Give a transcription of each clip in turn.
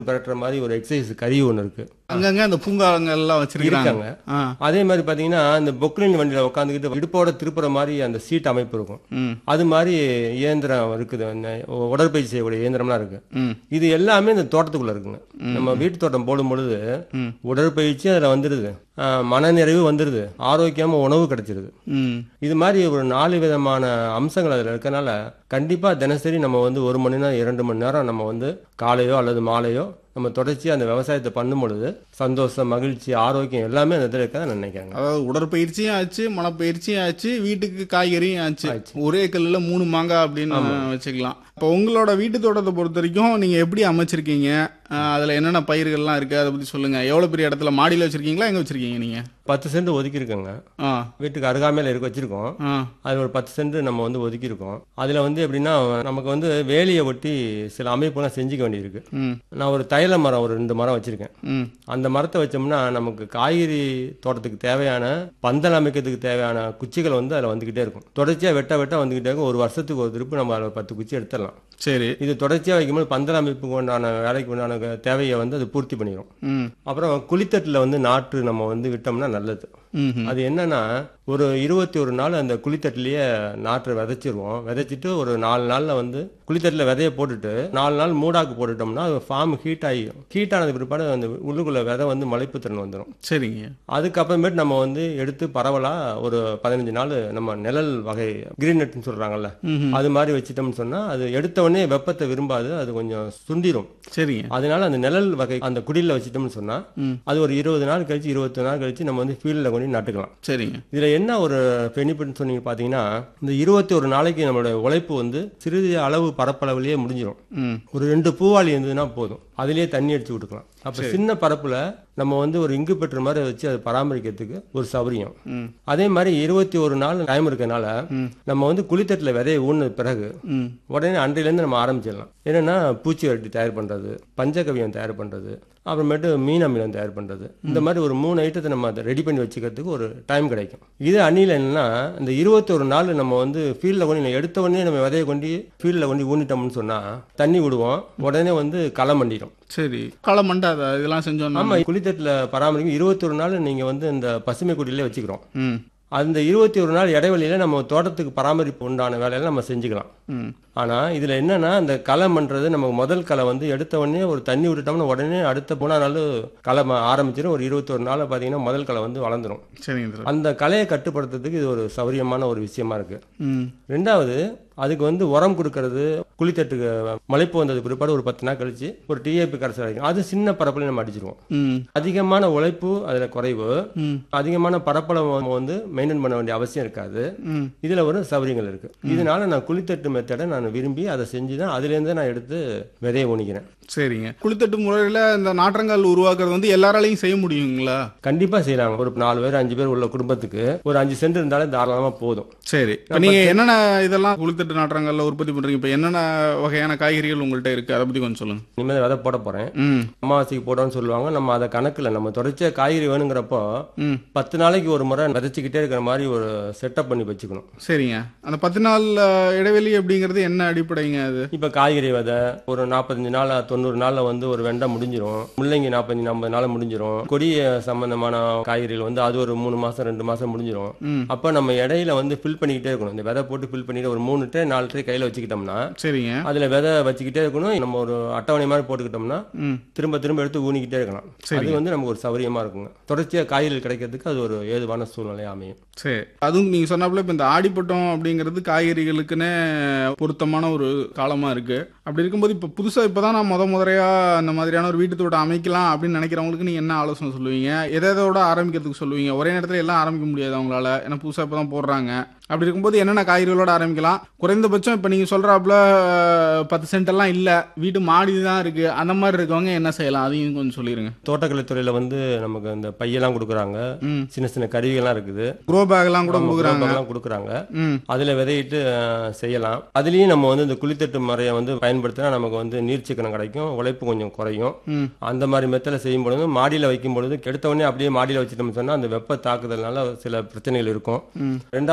பரட்டுற மாதிரி ஒரு எக்ஸசைஸ் கருவி ஒன்று இருக்கு அங்கங்க அந்த பூங்காங்க எல்லாம் வச்சிருக்காங்க இருக்காங்க ஆ அதே மாதிரி பாத்தீங்கன்னா இந்த பொக்லின் வண்டியில உட்காந்துக்கிட்டு இடுப்போட திருப்புற மாதிரி அந்த சீட் அமைப்பு இருக்கும் ம் அது மாதிரி இயந்திரம் இருக்குது அந்த உடற்பயிற்சி செய்யக்கூடிய இயந்திரம்லாம் இருக்கு ம் இது எல்லாமே இந்த தோட்டத்துக்குள்ள இருக்குங்க நம்ம வீட்டு தோட்டம் போடும் பொழுது ம். உடற்பயிற்சி அதுல வந்துடுது ஆஹ் மனநிறைவு வந்துடுது ஆரோக்கியமா உணவு கிடைச்சிருது ம் இது மாதிரி ஒரு நாலு விதமான அம்சங்கள் அதில் இருக்கனால கண்டிப்பாக தினசரி நம்ம வந்து ஒரு மணி நேரம் இரண்டு மணி நேரம் நம்ம வந்து காலையோ அல்லது மாலையோ நம்ம தொடர்ச்சியாக அந்த விவசாயத்தை பண்ணும் பொழுது சந்தோஷம் மகிழ்ச்சி ஆரோக்கியம் எல்லாமே அந்த இதில் இருக்கதான் நான் நினைக்கிறேங்க அதாவது உடற்பயிற்சியும் ஆச்சு மனப்பயிற்சியும் ஆச்சு வீட்டுக்கு காய்கறியும் ஆச்சு ஒரே கல்லுல மூணு மாங்காய் அப்படின்னு வச்சுக்கலாம் இப்போ உங்களோட வீட்டு தோட்டத்தை பொறுத்த வரைக்கும் நீங்க எப்படி அமைச்சிருக்கீங்க அஹ் அதுல என்னென்ன பயிர்கள்லாம் இருக்கு அதை பத்தி சொல்லுங்க எவ்வளவு பெரிய இடத்துல மாடியில வச்சிருக்கீங்களா எங்க வச்சிருக்கீங்க நீங்க பத்து சென்ட் ஒதுக்கியிருக்கோங்க ஆ வீட்டுக்கு அருகாமையில் இருக்க வச்சிருக்கோம் ஆ அதில் ஒரு பத்து சென்ட் நம்ம வந்து ஒதுக்கியிருக்கோம் அதில் வந்து எப்படின்னா நமக்கு வந்து வேலியை ஒட்டி சில அமைப்புலாம் செஞ்சுக்க வேண்டியிருக்கு ம் நான் ஒரு தைல மரம் ஒரு ரெண்டு மரம் வச்சிருக்கேன் ம் அந்த மரத்தை வச்சோம்னா நமக்கு காய்கறி தோட்டத்துக்கு தேவையான பந்தல் அமைக்கிறதுக்கு தேவையான குச்சிகள் வந்து அதில் வந்துக்கிட்டே இருக்கும் தொடர்ச்சியாக வெட்ட வெட்ட வந்துக்கிட்டே இருக்கும் ஒரு வருஷத்துக்கு ஒரு திருப்பு நம்ம அதில் ஒரு பத்து குச்சி எடுத்துடலாம் சரி இது தொடர்ச்சியாக வைக்கும்போது பந்தல் அமைப்புக்கு உண்டான வேலைக்கு உண்டான தேவையை வந்து அது பூர்த்தி பண்ணிடும் ம் அப்புறம் குளித்தட்டில் வந்து நாற்று நம்ம வந்து விட்டோம்னா நல்லது ம் அது என்னன்னா ஒரு இருபத்தி ஒரு நாள் அந்த குளித்தட்டிலேயே நாற்றை விதைச்சிருவோம் விதைச்சிட்டு ஒரு நாலு நாளில் வந்து குளித்தட்டில் விதைய போட்டுட்டு நாலு நாள் மூடாக்கு போட்டுட்டோம்னா அது ஃபார்ம் ஹீட் ஆகி ஹீட் ஆனது பிற்பாடு அந்த உள்ளுக்குள்ள விதை வந்து மலைப்பு திறன் வந்துடும் சரிங்க அதுக்கப்புறமேட்டு நம்ம வந்து எடுத்து பரவலா ஒரு பதினஞ்சு நாள் நம்ம நிழல் வகை கிரீன் நெட்னு சொல்றாங்கல்ல ம்ஹும். அது மாதிரி வச்சிட்டோம்னு சொன்னா அது எடுத்த உடனே வெப்பத்தை விரும்பாது அது கொஞ்சம் சுண்டிரும் சரிங்க அதனால அந்த நிழல் வகை அந்த குடியில வச்சிட்டோம்னு சொன்னா ம். அது ஒரு இருபது நாள் கழிச்சு இருபத்தி நாள் கழிச்சு நம்ம வந்து ஃபீல்டில் கொண்டு நட்டுக்கலாம் சரிங்க இதுல என்ன ஒரு பெனிஃபிட்னு சொன்னீங்க பாத்தீங்கன்னா இந்த இருபத்தி ஒரு நாளைக்கு நம்மளோட உழைப்பு வந்து சிறிது அளவு பரப்பளவுலயே முடிஞ்சிடும் ம் ஒரு ரெண்டு பூவாளி இருந்ததுன்னா போதும் அதுலயே தண்ணி அடிச்சு விட்டுக்கலாம் அப்ப சின்ன பரப்புல நம்ம வந்து ஒரு இங்கு பெற்ற மாதிரி வச்சு அதை பராமரிக்கிறதுக்கு ஒரு சௌகரியம் ம் அதே மாதிரி இருபத்தி ஒரு நாள் டைம் இருக்கனால நம்ம வந்து குளித்தட்டில் விதைய ஊன பிறகு ம் உடனே அன்றையிலேருந்து நம்ம ஆரம்பிச்சிடலாம் என்னன்னா பூச்சி வரட்டி தயார் பண்றது பஞ்சகவியம் தயார் பண்றது அப்புறமேட்டு மீன் அமிலம் தயார் பண்றது இந்த மாதிரி ஒரு மூணு ஐட்டத்தை நம்ம அதை ரெடி பண்ணி வச்சுக்கிறதுக்கு ஒரு டைம் கிடைக்கும் இது அணியில் என்னன்னா இந்த இருபத்தொரு நாள் நம்ம வந்து ஃபீல்டில் கொண்டு எடுத்த உடனே நம்ம விதையை கொண்டு ஃபீல்டில் கொண்டு ஊனிட்டோம்னு சொன்னா தண்ணி விடுவோம் உடனே வந்து களை மண்டிடும் சரி களை மண்டாத இதெல்லாம் செஞ்சோம்னா ஆமா குளித்தட்டில் பராமரிக்கும் இருபத்தொரு நாள் நீங்க வந்து இந்த பசுமை குடியிலே வச்சுக்கிறோம் ம் அந்த இருபத்தி ஒரு நாள் இடைவெளியில நம்ம தோட்டத்துக்கு பராமரிப்பு உண்டான வேலையில நம்ம செஞ்சுக்கலாம் ம் ஆனா இதுல என்னன்னா இந்த களை பண்றது நம்ம முதல் களை வந்து எடுத்த உடனே ஒரு தண்ணி விட்டுட்டோம்னா உடனே அடுத்த மூணா நாள் களை ம- ஆரம்பிச்சிடும் ஒரு இருபத்தொரு நாள் பாத்தீங்கன்னா முதல் களை வந்து வளர்ந்துரும் சரிங்க சார் அந்த களையை கட்டுப்படுத்துறதுக்கு இது ஒரு சௌரியமான ஒரு விஷயமா இருக்கு ம் ரெண்டாவது அதுக்கு வந்து உரம் கொடுக்கறது குளித்தட்டுக்கு மலைப்பு வந்தது பிற்பாடு ஒரு பத்து நாள் கழிச்சு ஒரு டிஏபி கரைசல் அடிக்கும் அது சின்ன பரப்புல நம்ம அடிச்சிருவோம் ம் அதிகமான உழைப்பு அதுல குறைவு ம் அதிகமான பரப்பளவு நம்ம வந்து மெயின்டைன் பண்ண வேண்டிய அவசியம் இருக்காது ம் இதுல ஒரு சௌகரியங்கள் இருக்கு இதனால நான் குளித்தட்டு மெத்தடை நான் விரும்பி அதை செஞ்சு தான் அதுலேருந்து நான் எடுத்து விதைய ஊனிக்கிறேன் சரிங்க குளித்தட்டு முறையில் இந்த நாற்றங்கால் உருவாக்குறது வந்து எல்லாராலையும் செய்ய முடியுங்களா கண்டிப்பா செய்யலாம் ஒரு நாலு பேர் அஞ்சு பேர் உள்ள குடும்பத்துக்கு ஒரு அஞ்சு சென்ட் இருந்தாலே தாராளமா போதும் சரி இப்போ நீங்க என்னென்ன இதெல்லாம் குளித்தட்டு நாற்றங்கால்ல உற்பத்தி பண்றீங்க இப்போ என்னென்ன வகையான காய்கறிகள் உங்கள்கிட்ட இருக்கு அதை பத்தி கொஞ்சம் சொல்லுங்க இனிமேல் விதை போட போறேன் ம் அமாவாசைக்கு போடணும்னு சொல்லுவாங்க நம்ம அதை கணக்குல நம்ம தொடர்ச்சியா காய்கறி வேணுங்கிறப்போ ம் பத்து நாளைக்கு ஒரு முறை விதைச்சிக்கிட்டே இருக்கிற மாதிரி ஒரு செட்டப் பண்ணி வச்சுக்கணும் சரிங்க அந்த பத்து நாள் அஹ், இடைவெளி அப்படிங்கிறது என்ன அடிப்படைங்க அது இப்ப காய்கறி விதை ஒரு நாற்பத்தஞ்சு நாள் தொண்ணூறு நாள்ல வந்து ஒரு வெண்டை முடிஞ்சிரும் முள்ளங்கி நாற்பத்தஞ்சு ஐம்பது நாள் முடிஞ்சிரும் கொடிய சம்பந்தமான காய்கறிகள் வந்து அது ஒரு மூணு மாசம் ரெண்டு மாசம் முடிஞ்சிரும் ம் அப்ப நம்ம இடையில வந்து ஃபில் பண்ணிக்கிட்டே இருக்கணும் இந்த விதை போட்டு ஃபில் பண்ணிட்டு ஒரு மூணு ட்ரே நாலு ட்ரே கையில வச்சுக்கிட்டோம்னா சரிங்க அதுல விதை வச்சுக்கிட்டே இருக்கணும் நம்ம ஒரு அட்டவணை மாதிரி போட்டுக்கிட்டோம்னா ம் திரும்ப திரும்ப எடுத்து ஊனிக்கிட்டே இருக்கலாம் அது வந்து நமக்கு ஒரு சௌகரியமா இருக்குங்க தொடர்ச்சியா காய்கறிகள் கிடைக்கிறதுக்கு அது ஒரு ஏதுவான சூழ்நிலை அமையும் சரி அதுவும் நீங்க சொன்னாப்புல இப்போ இந்த ஆடிப்பட்டம் அப்படிங்கிறது காய்கறிகளுக்குன்னே பொருத்தமான ஒரு காலமா இருக்கு அப்படி இருக்கும்போது இப்போ புதுசா இப்பதான் நான் முத முறையா அந்த மாதிரியான ஒரு வீட்டு தோட்டம் அமைக்கலாம் அப்படின்னு நினைக்கிறவங்களுக்கு நீங்க என்ன ஆலோசனை சொல்லுவீங்க எதை எதோட ஆரம்பிக்கிறதுக்கு சொல்லுவீங்க ஒரே நேரத்துல எல்லாம் ஆரம்பிக்க முடியாது அவங்களால ஏன்னா புதுசா இப்பதான் போடுறாங்க அப்படி இருக்கும்போது என்னென்ன காய்கறிகளோட ஆரம்பிக்கலாம் குறைந்தபட்சம் இப்போ நீங்க சொல்றாப்புல அஹ், பத்து சென்ட் எல்லாம் இல்ல வீட்டு மாடி தான் இருக்கு அந்த மாதிரி இருக்கவங்க என்ன செய்யலாம் அதையும் கொஞ்சம் சொல்லிருங்க தோட்டக்கலைத்துறையில வந்து நமக்கு இந்த பையெல்லாம் கொடுக்குறாங்க ம் சின்ன சின்ன கருவிகள்லாம் இருக்குது க்ரோ பேக் எல்லாம் கூட கொடுக்குறாங்க எல்லாம் கொடுக்குறாங்க ம் அதுல விதையிட்டு அஹ், செய்யலாம் அதுலயும் நம்ம வந்து இந்த குளித்தட்டு முறையை வந்து பயன்படுத்தினா நமக்கு வந்து நீர்ச்சிக்கனம் கிடைக்கும் உழைப்பு கொஞ்சம் குறையும் ம் அந்த மாதிரி மெத்தல செய்யும் பொழுது மாடியில வைக்கும் பொழுது கெடுத்த உடனே அப்படியே மாடியில வச்சுட்டோம்னு சொன்னா அந்த வெப்ப தாக்குதல்னால சில பிரச்சனைகள் இருக்கும் ம் ரெண்டாவது மாடி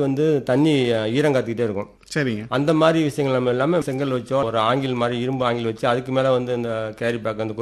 வந்து தண்ணி அஹ், ஈரம் காத்துக்கிட்டே இருக்கும் சரிங்க அந்த மாதிரி விஷயங்கள் நம்ம இல்லாமல் செங்கல் வச்சோ ஒரு ஆங்கில் மாதிரி இரும்பு ஆங்கில் வச்சு அதுக்கு மேலே வந்து இந்த கேரி பேக் அந்த